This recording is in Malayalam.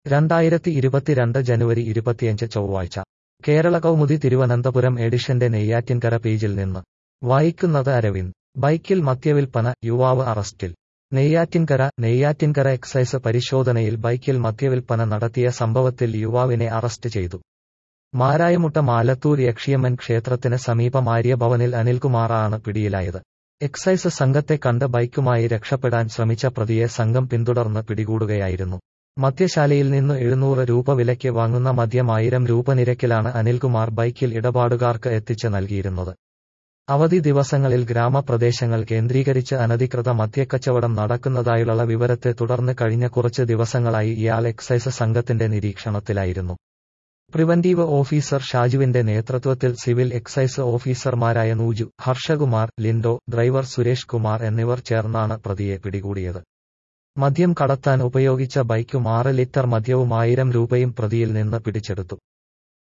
രണ്ടായിരത്തി ഇരുപത്തിരണ്ട് ജനുവരി ഇരുപത്തിയഞ്ച് ചൊവ്വാഴ്ച കേരള കൗമുദി തിരുവനന്തപുരം എഡിഷന്റെ നെയ്യാറ്റിൻകര പേജിൽ നിന്ന് വായിക്കുന്നത് അരവിന്ദ് ബൈക്കിൽ മദ്യവിൽപ്പന യുവാവ് അറസ്റ്റിൽ നെയ്യാറ്റിൻകര നെയ്യാറ്റിൻകര എക്സൈസ് പരിശോധനയിൽ ബൈക്കിൽ മദ്യവിൽപ്പന നടത്തിയ സംഭവത്തിൽ യുവാവിനെ അറസ്റ്റ് ചെയ്തു മാരായമുട്ട മാലത്തൂർ യക്ഷിയമ്മൻ ക്ഷേത്രത്തിന് സമീപം ആര്യഭവനിൽ അനിൽകുമാറാണ് പിടിയിലായത് എക്സൈസ് സംഘത്തെ കണ്ട് ബൈക്കുമായി രക്ഷപ്പെടാൻ ശ്രമിച്ച പ്രതിയെ സംഘം പിന്തുടർന്ന് പിടികൂടുകയായിരുന്നു മദ്യശാലയിൽ നിന്ന് എഴുന്നൂറ് രൂപ വിലയ്ക്ക് വാങ്ങുന്ന മദ്യം ആയിരം രൂപ നിരക്കിലാണ് അനിൽകുമാർ ബൈക്കിൽ ഇടപാടുകാർക്ക് എത്തിച്ച് നൽകിയിരുന്നത് അവധി ദിവസങ്ങളിൽ ഗ്രാമപ്രദേശങ്ങൾ കേന്ദ്രീകരിച്ച് അനധികൃത മദ്യക്കച്ചവടം നടക്കുന്നതായുള്ള വിവരത്തെ തുടർന്ന് കഴിഞ്ഞ കുറച്ച് ദിവസങ്ങളായി ഇയാൾ എക്സൈസ് സംഘത്തിന്റെ നിരീക്ഷണത്തിലായിരുന്നു പ്രിവന്റീവ് ഓഫീസർ ഷാജുവിന്റെ നേതൃത്വത്തിൽ സിവിൽ എക്സൈസ് ഓഫീസർമാരായ നൂജു ഹർഷകുമാർ ലിൻഡോ ഡ്രൈവർ സുരേഷ് കുമാർ എന്നിവർ ചേർന്നാണ് പ്രതിയെ പിടികൂടിയത് മദ്യം കടത്താൻ ഉപയോഗിച്ച ബൈക്കും ആറ് ലിറ്റർ മദ്യവും ആയിരം രൂപയും പ്രതിയിൽ നിന്ന് പിടിച്ചെടുത്തു